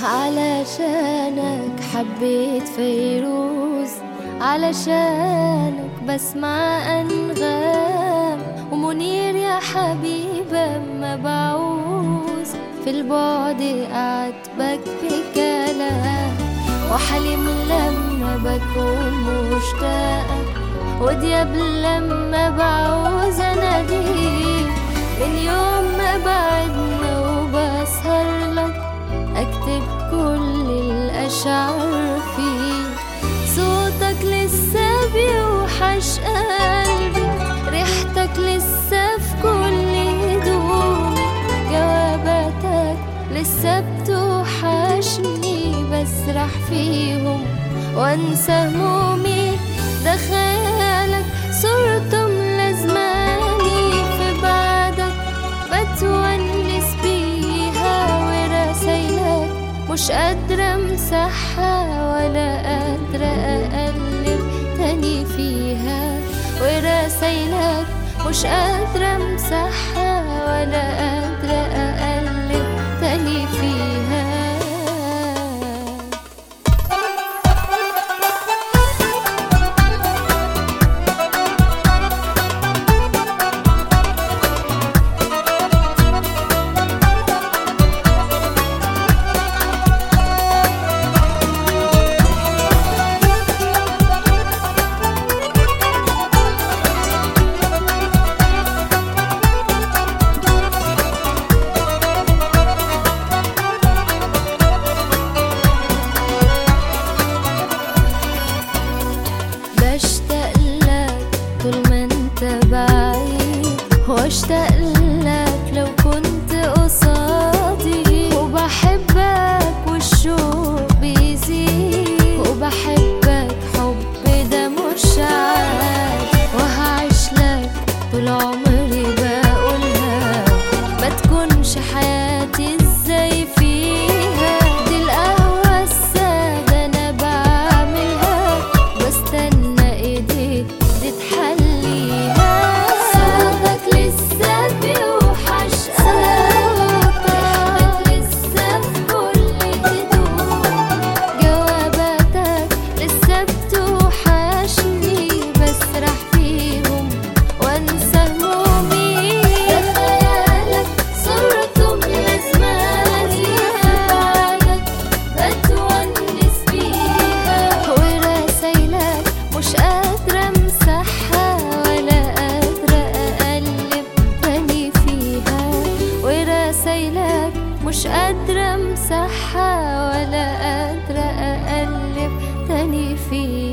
علشانك حبيت فيروز علشانك بسمع أنغام ومنير يا حبيبة ما بعوز في البعد أعتبك بكلام وحلم لما بكون مشتاقة ودياب لما بعوز أناديك من يوم ما بعدنا وبسهر لك أكتب كل الأشعار فيه صوتك لسه بيوحش قلبي ريحتك لسه في كل هدومي جواباتك لسه بتوحشني بسرح فيهم وانسى همومي ده خيالك صورته ملازماني في بعدك بتونس بيها ورسايلك مش قادرة امسحها ولا قادرة اقلب تاني فيها ورسايلك مش قادرة امسحها ولا قادرة اقلب تاني فيها بشتاق لك طول ما انت بعيد واشتاق لك لو كنت قصادي وبحبك والشوق بيزيد وبحبك حب ده مش عادي وهعيش لك طول عمري بقولها ما تكونش حياتي ازاي فيها دي القهوة السادة انا بعملها واستنى ايديك دي تحليها صوتك لسه بيوحش صوتك لسه في كل هدوء جواباتك لسه بتوحشني بسرح فيهم وانسى همومي ده خيالك صورته ملازماني في بعدك بتونس بيها ورسايلك مش قادرة امسحها ولا قادرة اقلب تاني فيها ورسايلك مش قادرة امسحها ولا قادرة اقلب تاني فيها